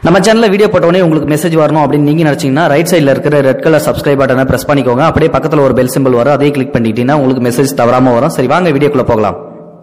நம்ம சேனல்ல வீடியோ போட்டோடனே உங்களுக்கு மெசேஜ் வரணும் அப்படின்னு நீங்க நினைச்சீங்கன்னா ரைட் சைடுல இருக்கிற ரெட் கலர் சப்ஸ்கிரைப் பட்டனை பிரஸ் பண்ணிக்கோங்க அப்படியே பக்கத்துல ஒரு பெல் சிம்பிள் வரும் அதையும் கிளிக் பண்ணிட்டீங்கன்னா உங்களுக்கு மெசேஜ் தவறாம வரும் சரி வாங்க வீடியோக்குள்ள போகலாம்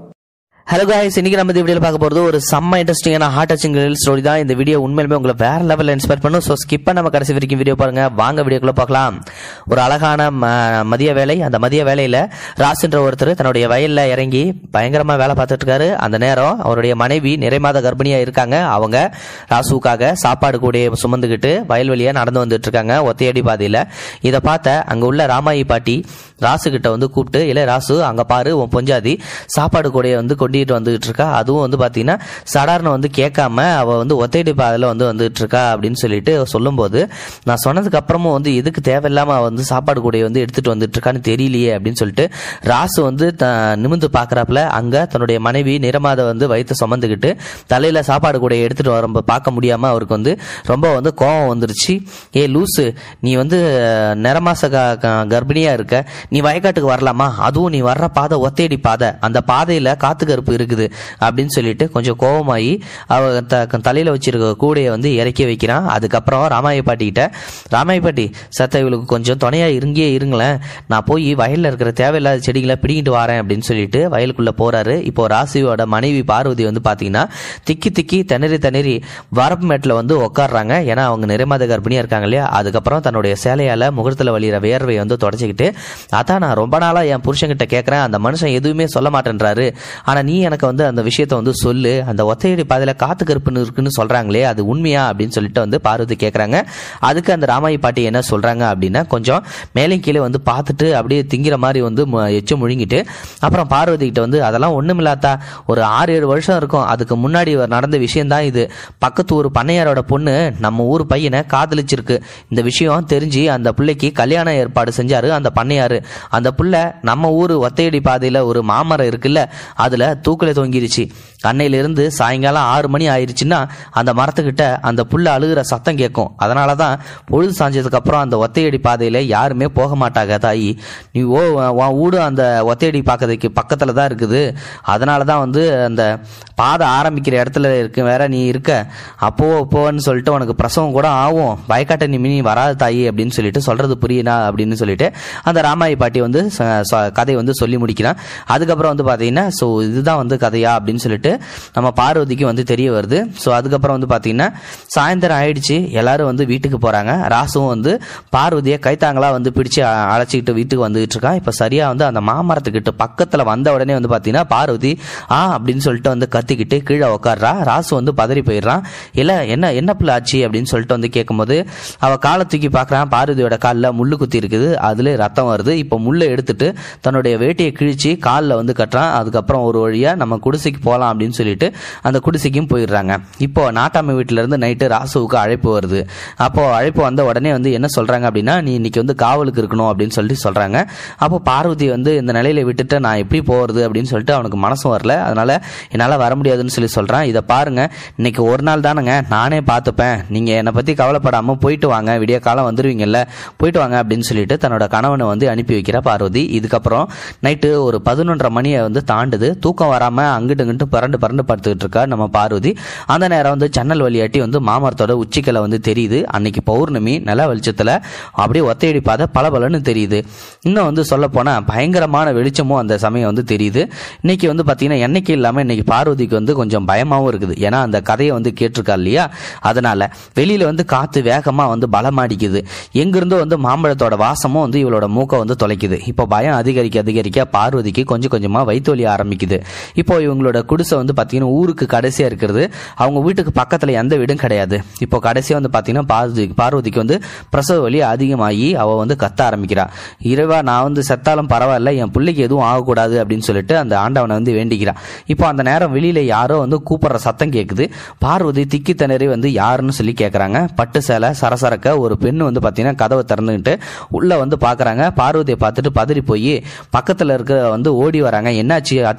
ஹலோ காய்ஸ் இன்னைக்கு நம்ம இந்த வீடியோல பார்க்க போறது ஒரு செம்ம இன்ட்ரெஸ்டிங்கான ஹார்ட் டச்சிங் ஸ்டோரி தான் இந்த வீடியோ உண்மையிலுமே உங்களை வேற லெவலில் இன்ஸ்பயர் பண்ணும் ஸோ ஸ்கிப் பண்ணாம கடைசி வரைக்கும் வீடியோ பாருங்க வாங்க வீடியோக்குள்ள பார்க்கலாம் ஒரு அழகான ம- மதிய வேலை அந்த மதிய வேலையில ராசுன்ற ஒருத்தர் தன்னுடைய வயல்ல இறங்கி பயங்கரமா வேலை பார்த்துட்டு இருக்காரு அந்த நேரம் அவருடைய மனைவி நிறைமாத கர்ப்பிணியா இருக்காங்க அவங்க ராசுவுக்காக சாப்பாடு கூட சுமந்துக்கிட்டு வயல்வெளியா நடந்து வந்துட்டு இருக்காங்க ஒத்தையடி பாதையில இதை பார்த்த அங்க உள்ள ராமாயி பாட்டி ராசு கிட்ட வந்து கூப்பிட்டு இல்ல ராசு அங்க பாரு உன் பொஞ்சாதி சாப்பாடு கூடைய வந்து கொண்டுகிட்டு வந்துகிட்டு இருக்கா அதுவும் வந்து பாத்தீங்கன்னா சடார்னு வந்து கேட்காம அவ வந்து ஒத்தையடி பாதையில வந்து வந்துட்டு இருக்கா அப்படின்னு சொல்லிட்டு சொல்லும்போது நான் சொன்னதுக்கு அப்புறமும் வந்து எதுக்கு தேவையில்லாம அவ வந்து சாப்பாடு கூடைய வந்து எடுத்துட்டு வந்துட்டு இருக்கான்னு தெரியலையே அப்படின்னு சொல்லிட்டு ராசு வந்து த- நிமிர்ந்து பாக்குறாப்புல அங்க தன்னுடைய மனைவி நிறமாத வந்து வயிற்று சுமந்துக்கிட்டு தலையில சாப்பாடு கூடைய எடுத்துட்டு வர பார்க்க முடியாம அவருக்கு வந்து ரொம்ப வந்து கோவம் வந்துருச்சு ஏ லூசு நீ வந்து அஹ், நிறமாச க- க- கர்ப்பிணியா இருக்க நீ வயக்காட்டுக்கு வரலாமா அதுவும் நீ வர்ற பாதை ஒத்தையடி பாதை அந்த பாதையில காத்து கருப்பு இருக்குது அப்படின்னு சொல்லிட்டு கொஞ்சம் கோவமாயி அவ த- தலையில வச்சிருக்க கூடைய வந்து இறக்கி வைக்கிறான் அதுக்கப்புறம் ராமாய பாட்டி கிட்ட ராமாய பாட்டி சத்த இவளுக்கு கொஞ்சம் துணையா இருங்கே இருங்களேன் நான் போய் வயல்ல இருக்கிற தேவையில்லாத செடிகளை பிடிங்கிட்டு வரேன் அப்படின்னு சொல்லிட்டு வயலுக்குள்ள போறாரு இப்போ ராசியோட மனைவி பார்வதி வந்து பாத்தீங்கன்னா திக்கி திக்கி திணறி திணறி வரப்பு மேட்டில் வந்து உட்காடுறாங்க ஏன்னா அவங்க நிறைமாத கர்ப்பிணியா இருக்காங்க இல்லையா அதுக்கப்புறம் தன்னுடைய சேலையால முகத்துல வழியிற வேர்வை வந்து தொடச்சிக்கிட்டு அதான் நான் ரொம்ப நாளா என் புருஷன்கிட்ட கேட்கறேன் அந்த மனுஷன் எதுவுமே சொல்ல மாட்டேன்றாரு ஆனா நீ எனக்கு வந்து அந்த விஷயத்த வந்து சொல்லு அந்த ஒத்தையடி பாதையில காத்து கருப்புன்னு இருக்குன்னு சொல்றாங்களே அது உண்மையா அப்படின்னு சொல்லிட்டு வந்து பார்வதி கேட்கறாங்க அதுக்கு அந்த ராமாயி பாட்டி என்ன சொல்றாங்க அப்படின்னா கொஞ்சம் மேலே கீழே வந்து பார்த்துட்டு அப்படியே திங்கிற மாதிரி வந்து மு- எச்சு முழுங்கிட்டு அப்புறம் பார்வதி கிட்ட வந்து அதெல்லாம் ஒண்ணுமில்லாத்தா ஒரு ஆறு ஏழு வருஷம் இருக்கும் அதுக்கு முன்னாடி நடந்த விஷயம் தான் இது பக்கத்து ஊர் பண்ணையாரோட பொண்ணு நம்ம ஊர் பையனை காதலிச்சிருக்கு இந்த விஷயம் தெரிஞ்சு அந்த பிள்ளைக்கு கல்யாண ஏற்பாடு செஞ்சாரு அந்த பண்ணையாரு அந்த புள்ள நம்ம ஊர் ஒத்தையடி பாதையில ஒரு மாமரம் இருக்குல்ல அதுல தூக்கில தொங்கிருச்சு அன்னையிலிருந்து சாயங்காலம் ஆறு மணி ஆயிருச்சுன்னா அந்த மரத்துக்கிட்ட அந்த புள்ள அழுகிற சத்தம் கேட்கும் அதனால தான் பொழுது சாஞ்சதுக்கு அப்புறம் அந்த ஒத்தையடி பாதையில யாருமே போக மாட்டாங்க தாயி நீ ஓ உன் வீடு அந்த ஒத்தையடி பாக்கதைக்கு பக்கத்துல தான் இருக்குது அதனால தான் வந்து அந்த பாதை ஆரம்பிக்கிற இடத்துல இருக்கு வேற நீ இருக்க அப்போ போன்னு சொல்லிட்டு உனக்கு பிரசவம் கூட ஆகும் வயக்காட்டை நீ மினி வராது தாயி அப்படின்னு சொல்லிட்டு சொல்றது புரியுனா அப்படின்னு சொல்லிட்டு அந்த ராமாயி பாட்டி வந்து ச- ச- கதையை வந்து சொல்லி முடிக்கிறான் அதுக்கப்புறம் வந்து பாத்தீங்கன்னா ஸோ இதுதான் வந்து கதையா அப்படின்னு சொல்லிட்டு நம்ம பார்வதிக்கு வந்து தெரிய வருது ஸோ அதுக்கப்புறம் வந்து பாத்தீங்கன்னா சாயந்தரம் ஆயிடுச்சு எல்லாரும் வந்து வீட்டுக்கு போறாங்க ராசுவும் வந்து பார்வதியை கைத்தாங்களா வந்து பிடிச்சு அ- அழைச்சிக்கிட்டு வீட்டுக்கு வந்துகிட்டு இருக்கான் இப்போ சரியா வந்து அந்த மாமரத்துக்கிட்ட பக்கத்துல வந்த உடனே வந்து பாத்தீங்கன்னா பார்வதி ஆ அப்படின்னு சொல்லிட்டு வந்து கத்திக்கிட்டு கீழே உட்கார்றா ராசு வந்து பதறி போயிடுறான் இல்ல என்ன என்ன பிள்ளை ஆச்சு அப்படின்னு சொல்லிட்டு வந்து கேட்கும்போது அவ காலை தூக்கி பார்க்கறான் பார்வதியோட காலில் முள்ளு குத்தி இருக்குது அதுல ரத்தம் வருது இப்போ முள்ளை எடுத்துட்டு தன்னுடைய வேட்டியை கிழிச்சு காலில் வந்து கட்டுறான் அதுக்கப்புறம் ஒரு வழியா நம்ம குடிசைக்கு போகலாம் அப்படின்னு சொல்லிட்டு அந்த குடிசைக்கும் போயிடுறாங்க இப்போ நாட்டாமை வீட்டுல இருந்து நைட்டு ராசுவுக்கு அழைப்பு வருது அப்போ அழைப்பு வந்த உடனே வந்து என்ன சொல்றாங்க அப்படின்னா நீ இன்னைக்கு வந்து காவலுக்கு இருக்கணும் அப்படின்னு சொல்லிட்டு சொல்றாங்க அப்போ பார்வதி வந்து இந்த நிலையில விட்டுட்டு நான் எப்படி போறது அப்படின்னு சொல்லிட்டு அவனுக்கு மனசும் வரல அதனால என்னால வர முடியாதுன்னு சொல்லி சொல்றான் இதை பாருங்க இன்னைக்கு ஒரு நாள் தானேங்க நானே பார்த்துப்பேன் நீங்க என்னை பத்தி கவலைப்படாம போயிட்டு வாங்க விடிய காலம் வந்துருவீங்கல்ல போயிட்டு வாங்க அப்படின்னு சொல்லிட்டு தன்னோட கணவனை வந்து அனுப்பி வைக்கிறா பார்வதி இதுக்கப்புறம் நைட்டு ஒரு பதினொன்றரை மணியை வந்து தாண்டுது தூக்கம் வராம அங்கிட்டு இங்கிட்டு பரண்டு பரண்டு படுத்துக்கிட்டு இருக்கா நம்ம பார்வதி அந்த நேரம் வந்து ஜன்னல் வழியாட்டி வந்து மாமரத்தோட உச்சிக்கலை வந்து தெரியுது அன்னைக்கு பௌர்ணமி நில வெளிச்சத்துல அப்படியே ஒத்தையடி பாதை பளபளன்னு தெரியுது இன்னும் வந்து சொல்ல போனா பயங்கரமான வெளிச்சமும் அந்த சமயம் வந்து தெரியுது இன்னைக்கு வந்து பாத்தீங்கன்னா என்னைக்கு இல்லாம இன்னைக்கு பார்வதிக்கு வந்து கொஞ்சம் பயமாவும் இருக்குது ஏன்னா அந்த கதையை வந்து கேட்டிருக்கா இல்லையா அதனால வெளியில வந்து காத்து வேகமா வந்து பலமாடிக்குது எங்கிருந்தோ வந்து மாம்பழத்தோட வாசமும் வந்து இவளோட மூக்கை வந்து தொலைக்குது இப்போ பயம் அதிகரிக்க அதிகரிக்க பார்வதிக்கு கொஞ்சம் கொஞ்சமா வயிற்று வலி ஆரம்பிக்குது இப்போ இவங்களோட குடிசை வந்து பாத்தீங்கன்னா ஊருக்கு கடைசியா இருக்கிறது அவங்க வீட்டுக்கு பக்கத்துல எந்த வீடும் கிடையாது இப்போ கடைசியா வந்து பாத்தீங்கன்னா பார்வதி பார்வதிக்கு வந்து பிரசவ வலி அதிகமாகி அவ வந்து கத்த ஆரம்பிக்கிறா இறைவா நான் வந்து செத்தாலும் பரவாயில்ல என் பிள்ளைக்கு எதுவும் ஆகக்கூடாது அப்படின்னு சொல்லிட்டு அந்த ஆண்டவனை வந்து வேண்டிக்கிறா இப்போ அந்த நேரம் வெளியில யாரோ வந்து கூப்பிடுற சத்தம் கேட்குது பார்வதி திக்கி திணறி வந்து யாருன்னு சொல்லி கேட்குறாங்க பட்டு சேலை சரசரக்க ஒரு பெண்ணு வந்து பார்த்தீங்கன்னா கதவை திறந்துக்கிட்டு உள்ள வந்து பார்க்குறாங்க பார்வதியை பார்த்துட்டு பதறி போய் பக்கத்தில் இருக்க வந்து ஓடி வராங்க என்னாச்சு அத்தி பிரசவ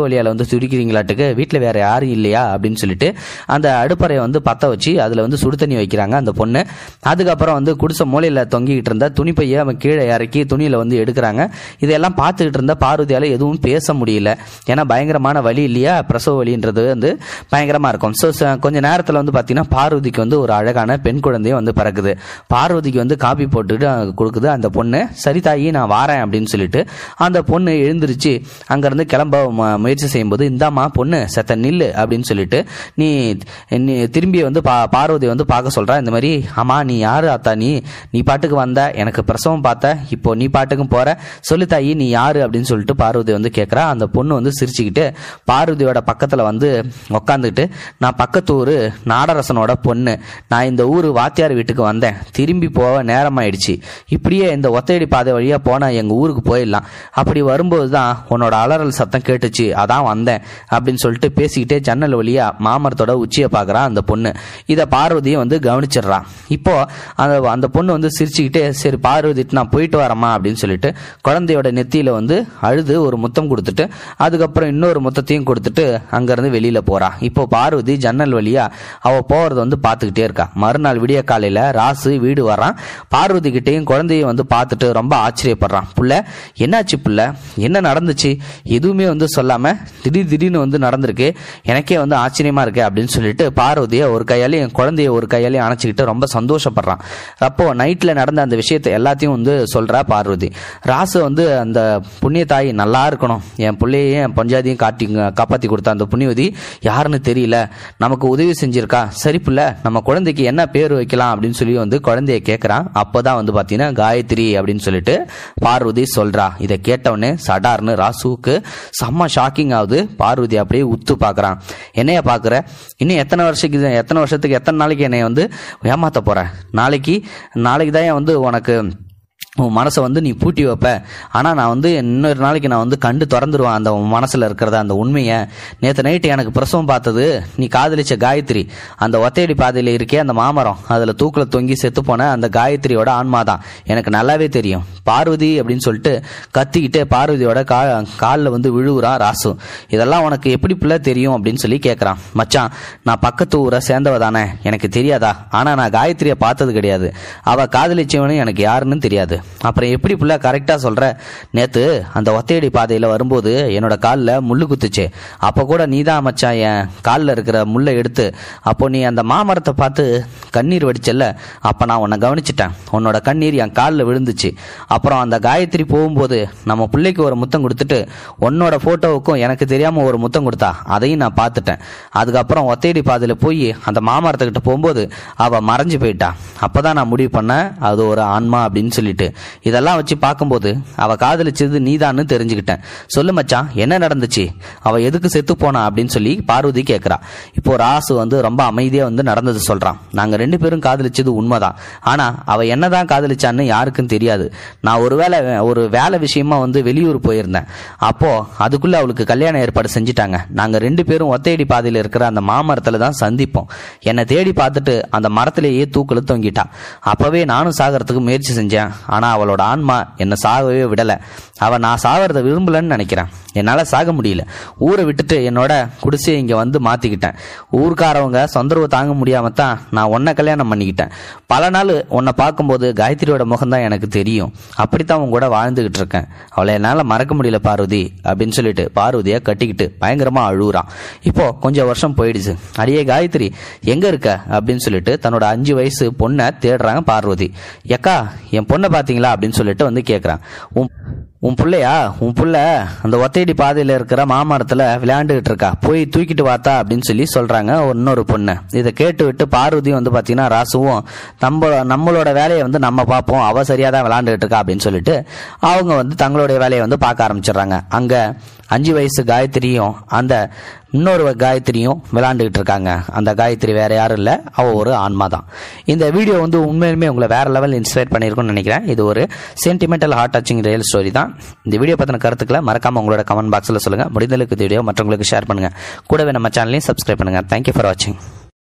வழியால் வந்து துடிக்கிறீங்களாட்டுக்கு வீட்டில் வேற யாரும் இல்லையா அப்படின்னு சொல்லிட்டு அந்த அடுப்பறையை வந்து பற்ற வச்சு அதில் வந்து சுடு தண்ணி வைக்கிறாங்க அந்த பொண்ணு அதுக்கப்புறம் வந்து குடிசை மூலையில் தொங்கிக்கிட்டு இருந்த துணிப்பையை அவன் கீழே இறக்கி துணியில் வந்து எடுக்கிறாங்க இதெல்லாம் பார்த்துக்கிட்டு இருந்த பார்வதியால் எதுவும் பேச முடியல ஏன்னா பயங்கரமான வலி இல்லையா பிரசவ வலின்றது வந்து பயங்கரமாக இருக்கும் ஸோ கொஞ்ச நேரத்தில் வந்து பார்த்தீங்கன்னா பார்வதிக்கு வந்து ஒரு அழகான பெண் குழந்தையும் வந்து பிறக்குது பார்வதிக்கு வந்து காப்பி போட்டுட்டு அங்க கொடுக்குது அந்த பொண்ணு சரி தாயி நான் வாரேன் அப்படின்னு சொல்லிட்டு அந்த பொண்ணு எழுந்திருச்சு அங்கேருந்து கிளம்ப மு- முயற்சி செய்யும்போது இந்தாம்மா பொண்ணு செத்த நில்லு அப்படின்னு சொல்லிட்டு நீ நீ திரும்பி வந்து பா பார்வதி வந்து பார்க்க சொல்கிறா இந்த மாதிரி ஆமா நீ யாரு அத்தா நீ நீ பாட்டுக்கு வந்த எனக்கு பிரசவம் பார்த்த இப்போ நீ பாட்டுக்கும் போற சொல்லு தாயி நீ யாரு அப்படின்னு சொல்லிட்டு பார்வதி வந்து கேட்குறா அந்த பொண்ணு வந்து சிரிச்சுக்கிட்டு பார்வதியோட பக்கத்தில் வந்து உக்காந்துக்கிட்டு நான் பக்கத்து ஊர் நாடரசனோட பொண்ணு நான் இந்த ஊர் வாத்தியார் வீட்டுக்கு வந்தேன் திரும்பி போக நேரமாயிடுச்சு இப்படியே இந்த ஒத்தையடி பாதை வழியாக போனால் எங்கள் ஊருக்கு போயிடலாம் அப்படி வரும்போது தான் உன்னோட அலறல் சத்தம் கேட்டுச்சு அதான் வந்தேன் அப்படின்னு சொல்லிட்டு பேசிக்கிட்டே ஜன்னல் வழியா மாமரத்தோட உச்சியை பார்க்குறான் அந்த பொண்ணு இதை பார்வதியும் வந்து கவனிச்சிடுறான் இப்போ அந்த அந்த பொண்ணு வந்து சிரிச்சுக்கிட்டே சரி பார்வதிட்டு நான் போயிட்டு வரேம்மா அப்படின்னு சொல்லிட்டு குழந்தையோட நெத்தியில வந்து அழுது ஒரு முத்தம் கொடுத்துட்டு அதுக்கப்புறம் இன்னொரு முத்தத்தையும் கொடுத்துட்டு அங்கேருந்து வெளியில போறா இப்போ பார்வதி ஜன்னல் வழியா அவ போறத வந்து பார்த்துக்கிட்டே இருக்கா மறுநாள் விடிய காலையில ராசு வீடு வரான் பார்வதி கிட்டேயும் குழந்தையும் வந்து பார்த்துட்டு ரொம்ப ஆச்சரியப்படுறான் புள்ள என்னாச்சு புள்ள என்ன நடந்துச்சு எதுவுமே வந்து சொல்லாம திடீர் திடீர்னு வந்து நடந்திருக்கு எனக்கே வந்து ஆச்சரியமா இருக்கு அப்படின்னு சொல்லிட்டு பார்வதியை ஒரு கையாலையும் குழந்தைய ஒரு கையாலையும் அணைச்சிக்கிட்டு ரொம்ப சந்தோஷப்படுறான் அப்போ நைட்ல நடந்த அந்த விஷயத்தை எல்லாத்தையும் வந்து சொல்றா பார்வதி ராசு வந்து அந்த புண்ணிய தாய் நல்லா இருக்கணும் என் பிள்ளையையும் என் பஞ்சாதியும் காட்டி காப்பாத்தி கொடுத்த அந்த புண்ணியவதி யாருன்னு தெரியல நமக்கு உதவி செஞ்சிருக்கா சரி புள்ள நம்ம குழந்தைக்கு என்ன பேர் வைக்கலாம் அப்படின்னு சொல்லி வந்து குழந்தைய கேட்கறான் அப்பதான் வந்து பாத்தீங்கன்னா காயத்ரி அப்படின்னு சொல்லிட்டு பார்வதி சொல்றா இதை கேட்டவுடனே சடார்னு ராசுவுக்கு செம்ம ஷாக்கிங் ஆகுது பார்வதி அப்படியே உத்து பார்க்கறான் என்னைய பார்க்குற இன்னும் எத்தனை வருஷத்துக்கு எத்தனை வருஷத்துக்கு எத்தனை நாளைக்கு என்னைய வந்து ஏமாத்த போற நாளைக்கு நாளைக்கு தான் வந்து உனக்கு உன் மனசை வந்து நீ பூட்டி வைப்ப ஆனால் நான் வந்து இன்னொரு நாளைக்கு நான் வந்து கண்டு திறந்துருவேன் அந்த உன் மனசில் இருக்கிறத அந்த உண்மையை நேற்று நைட்டு எனக்கு பிரசவம் பார்த்தது நீ காதலிச்ச காயத்ரி அந்த ஒத்தையடி பாதையில் இருக்கே அந்த மாமரம் அதில் தூக்கில் தொங்கி செத்து போன அந்த காயத்ரியோட ஆன்மா தான் எனக்கு நல்லாவே தெரியும் பார்வதி அப்படின்னு சொல்லிட்டு கத்திக்கிட்டே பார்வதியோட கா காலில் வந்து விழுவுறான் ராசு இதெல்லாம் உனக்கு எப்படி பிள்ளை தெரியும் அப்படின்னு சொல்லி கேட்குறான் மச்சான் நான் பக்கத்து ஊரை சேர்ந்தவ தானே எனக்கு தெரியாதா ஆனால் நான் காயத்ரியை பார்த்தது கிடையாது அவள் காதலிச்சவனும் எனக்கு யாருன்னு தெரியாது அப்புறம் எப்படி புள்ள கரெக்டாக சொல்கிற நேற்று அந்த ஒத்தையடி பாதையில் வரும்போது என்னோட காலில் முள்ளு குத்துச்சு அப்போ கூட நீ தான் மச்சான் என் காலில் இருக்கிற முள்ளை எடுத்து அப்போ நீ அந்த மாமரத்தை பார்த்து கண்ணீர் வடிச்சல்ல அப்போ நான் உன்னை கவனிச்சிட்டேன் உன்னோட கண்ணீர் என் காலில் விழுந்துச்சு அப்புறம் அந்த காயத்ரி போகும்போது நம்ம பிள்ளைக்கு ஒரு முத்தம் கொடுத்துட்டு உன்னோட ஃபோட்டோவுக்கும் எனக்கு தெரியாமல் ஒரு முத்தம் கொடுத்தா அதையும் நான் பார்த்துட்டேன் அதுக்கப்புறம் ஒத்தையடி பாதையில் போய் அந்த மாமரத்துக்கிட்ட போகும்போது அவள் மறைஞ்சு போயிட்டா அப்போ தான் நான் முடிவு பண்ணேன் அது ஒரு ஆன்மா அப்படின்னு சொல்லிட்டு இதெல்லாம் வச்சு பார்க்கும்போது அவ காதலிச்சது நீதான்னு தெரிஞ்சுக்கிட்டேன் சொல்லு மச்சான் என்ன நடந்துச்சு அவ எதுக்கு செத்து போனா அப்படின்னு சொல்லி பார்வதி கேட்குறா இப்போ ராசு வந்து ரொம்ப அமைதியா வந்து நடந்தது சொல்றான் நாங்க ரெண்டு பேரும் காதலிச்சது உண்மைதான் ஆனா அவ என்னதான் காதலிச்சான்னு யாருக்கும் தெரியாது நான் ஒருவேளை ஒரு வேலை விஷயமா வந்து வெளியூர் போயிருந்தேன் அப்போ அதுக்குள்ள அவளுக்கு கல்யாண ஏற்பாடு செஞ்சுட்டாங்க நாங்க ரெண்டு பேரும் ஒத்தையடி பாதையில் இருக்கிற அந்த மாமரத்துல தான் சந்திப்போம் என்னை தேடி பார்த்துட்டு அந்த மரத்திலேயே தூக்குல தொங்கிட்டா அப்பவே நானும் சாகிறதுக்கு முயற்சி செஞ்சேன் ஆனா அவளோட ஆன்மா என்னை சாகவே விடல அவ நான் சாகிறத விரும்பலன்னு நினைக்கிறேன் என்னால சாக முடியல ஊரை விட்டுட்டு என்னோட குடிசையை இங்க வந்து மாத்திக்கிட்டேன் ஊர்க்காரவங்க தொந்தரவு தாங்க முடியாம தான் நான் உன்னை கல்யாணம் பண்ணிக்கிட்டேன் பல நாள் உன்னை பார்க்கும்போது காயத்ரியோட முகம்தான் எனக்கு தெரியும் அப்படித்தான் உன் கூட வாழ்ந்துகிட்டு இருக்கேன் அவளை என்னால மறக்க முடியல பார்வதி அப்படின்னு சொல்லிட்டு பார்வதியை கட்டிக்கிட்டு பயங்கரமா அழுகுறான் இப்போ கொஞ்சம் வருஷம் போயிடுச்சு அடியே காயத்ரி எங்க இருக்க அப்படின்னு சொல்லிட்டு தன்னோட அஞ்சு வயசு பொண்ணை தேடுறாங்க பார்வதி எக்கா என் பொண்ணை பாத்தீங்களா அப்படின்னு சொல்லிட்டு வந்து கேட்குறான் உன் உன் பிள்ளையா உன் புள்ள அந்த ஒத்தையடி பாதையில் இருக்கிற மாமரத்தில் விளையாண்டுகிட்டு இருக்கா போய் தூக்கிட்டு வாத்தா அப்படின்னு சொல்லி சொல்றாங்க ஒரு இன்னொரு பொண்ணு இதை கேட்டு விட்டு பார்வதி வந்து பார்த்தீங்கன்னா ராசுவும் நம்ம நம்மளோட வேலையை வந்து நம்ம பார்ப்போம் அவ சரியாக தான் விளையாண்டுகிட்டு இருக்கா அப்படின்னு சொல்லிட்டு அவங்க வந்து தங்களுடைய வேலையை வந்து பார்க்க ஆரம்பிச்சிடுறாங்க அங்கே அஞ்சு வயசு காயத்ரியும் அந்த இன்னொரு காயத்ரியும் விளையாண்டுகிட்டு இருக்காங்க அந்த காயத்ரி வேற யாரும் இல்லை அவ ஒரு ஆன்மா தான் இந்த வீடியோ வந்து உண்மையிலுமே உங்களை வேற லெவல் இன்ஸ்பயர் பண்ணியிருக்கும்னு நினைக்கிறேன் இது ஒரு sentimental heart touching real story தான் இந்த வீடியோ பற்றின கருத்துக்களை மறக்காம உங்களோட கமெண்ட் பாக்ஸில் சொல்லுங்க முடிந்தளவுக்கு இந்த வீடியோ மற்றவங்களுக்கு ஷேர் பண்ணுங்க கூடவே நம்ம சேனலையும் சப்ஸ்கிரைப் பண்ணுங்க தேங்க்யூ ஃபார் வாட்சிங்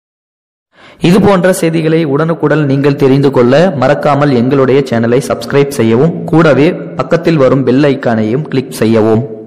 இது போன்ற செய்திகளை உடனுக்குடன் நீங்கள் தெரிந்து கொள்ள மறக்காமல் எங்களுடைய சேனலை சப்ஸ்கிரைப் செய்யவும் கூடவே பக்கத்தில் வரும் பெல் ஐக்கானையும் கிளிக் செய்யவும்